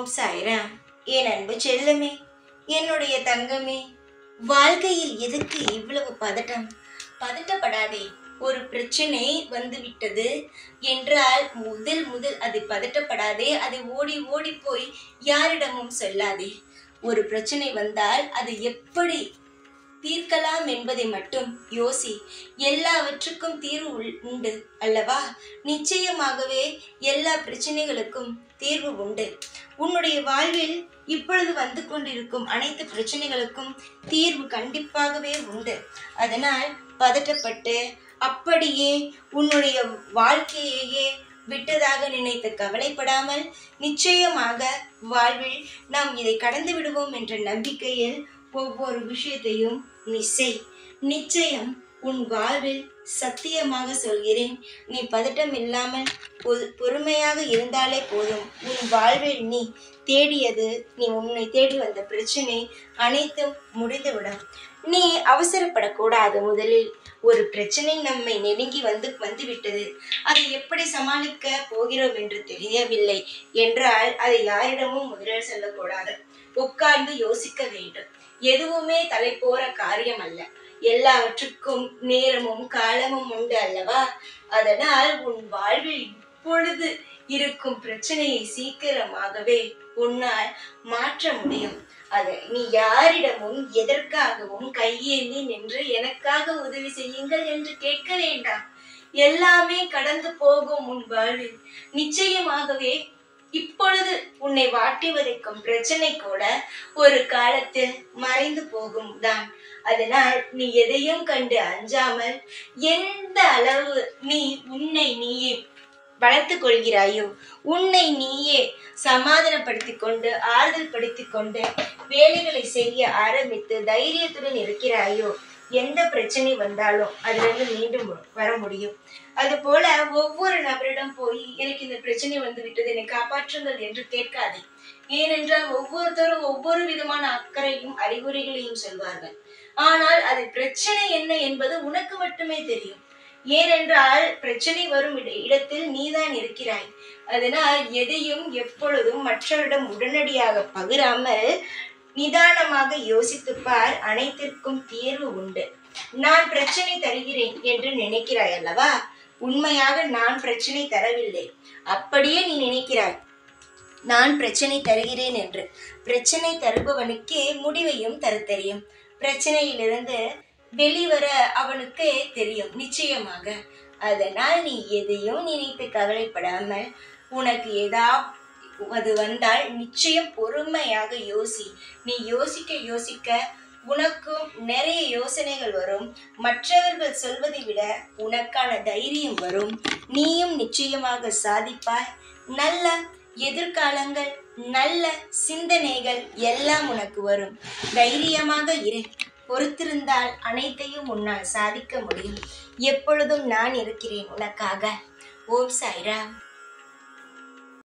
ஓம் சாய்ராம் என் அன்பு செல்லமே என்னுடைய தங்கமே வாழ்க்கையில் எதுக்கு இவ்வளவு பதட்டம் பதட்டப்படாதே ஒரு பிரச்சனை வந்து விட்டது என்றால் முதல் முதல் அது பதட்டப்படாதே அதை ஓடி ஓடி போய் யாரிடமும் சொல்லாதே ஒரு பிரச்சனை வந்தால் அது எப்படி தீர்க்கலாம் என்பதை மட்டும் யோசி எல்லாவற்றுக்கும் தீர்வு உள்- உண்டு அல்லவா நிச்சயமாகவே எல்லா பிரச்சனைகளுக்கும் தீர்வு உண்டு உன்னுடைய வாழ்வில் இப்பொழுது வந்து கொண்டிருக்கும் அனைத்து பிரச்சனைகளுக்கும் தீர்வு கண்டிப்பாகவே உண்டு அதனால் பதட்டப்பட்டு அப்படியே உன்னுடைய வாழ்க்கையையே விட்டதாக நினைத்து கவலைப்படாமல் நிச்சயமாக வாழ்வில் நாம் இதை கடந்து விடுவோம் என்ற நம்பிக்கையில் ஒவ்வொரு விஷயத்தையும் நீ செய் நிச்சயம் உன் வாழ்வில் சத்தியமாக சொல்கிறேன் நீ பதட்டம் இல்லாமல் பொ- பொறுமையாக இருந்தாலே போதும் உன் வாழ்வில் நீ தேடியது நீ உன்னை தேடி வந்த பிரச்சனை அனைத்தும் முடிந்துவிடும் நீ அவசரப்படக்கூடாது முதலில் ஒரு பிரச்சனை நம்மை நெருங்கி வந்து வந்துவிட்டது அதை எப்படி சமாளிக்க போகிறோம் என்று தெரியவில்லை என்றால் அதை யாரிடமும் முதலில் சொல்லக்கூடாது உட்கார்ந்து யோசிக்க வேண்டும் எதுவுமே தலை போற காரியம் அல்ல எல்லாவற்றுக்கும் நேரமும் காலமும் உண்டு அல்லவா அதனால் உன் வாழ்வில் இப்பொழுது இருக்கும் பிரச்சனையை சீக்கிரமாகவே உன்னால் மாற்ற முடியும் அதை நீ யாரிடமும் எதற்காகவும் கையேந்தி நின்று எனக்காக உதவி செய்யுங்கள் என்று கேட்க வேண்டாம் எல்லாமே கடந்து போகும் உன் வாழ்வில் நிச்சயமாகவே இப்பொழுது உன்னை வாட்டி வதைக்கும் பிரச்சனை கூட ஒரு காலத்தில் மறைந்து போகும் தான் அதனால் நீ எதையும் கண்டு அஞ்சாமல் எந்த அளவு நீ உன்னை நீயே வளர்த்துக் கொள்கிறாயோ உன்னை நீயே சமாதானப்படுத்திக் கொண்டு ஆறுதல் படுத்திக் கொண்டு வேலைகளை செய்ய ஆரம்பித்து தைரியத்துடன் இருக்கிறாயோ எந்த பிரச்சனை வந்தாலும் அதிலிருந்து மீண்டும் வர முடியும் அதுபோல ஒவ்வொரு நபரிடம் போய் எனக்கு இந்த பிரச்சனை வந்து விட்டது என்னை காப்பாற்றுங்கள் என்று கேட்காதே ஏனென்றால் ஒவ்வொருத்தரும் ஒவ்வொரு விதமான அக்கறையும் அறிகுறிகளையும் சொல்வார்கள் ஆனால் அது பிரச்சனை என்ன என்பது உனக்கு மட்டுமே தெரியும் ஏனென்றால் பிரச்சனை வரும் இட- இடத்தில் நீதான் இருக்கிறாய் அதனால் எதையும் எப்பொழுதும் மற்றவரிடம் உடனடியாக பகிராமல் நிதானமாக யோசித்துப் பார் அனைத்திற்கும் தீர்வு உண்டு நான் பிரச்சனை தருகிறேன் என்று நினைக்கிறாய் அல்லவா உண்மையாக நான் பிரச்சனை தரவில்லை அப்படியே நீ நினைக்கிறாய் நான் பிரச்சனை தருகிறேன் என்று பிரச்சனை தருபவனுக்கே முடிவையும் தர தெரியும் பிரச்சனையிலிருந்து வெளிவர அவனுக்கு தெரியும் நிச்சயமாக அதனால் நீ எதையும் நினைத்து கவலைப்படாமல் உனக்கு ஏதா அது வந்தால் நிச்சயம் பொறுமையாக யோசி நீ யோசிக்க யோசிக்க உனக்கும் நிறைய யோசனைகள் வரும் மற்றவர்கள் சொல்வதை விட உனக்கான தைரியம் வரும் நீயும் நிச்சயமாக சாதிப்பாய் நல்ல எதிர்காலங்கள் நல்ல சிந்தனைகள் எல்லாம் உனக்கு வரும் தைரியமாக இரு பொறுத்திருந்தால் அனைத்தையும் உன்னால் சாதிக்க முடியும் எப்பொழுதும் நான் இருக்கிறேன் உனக்காக ஓம் சாய்ராம்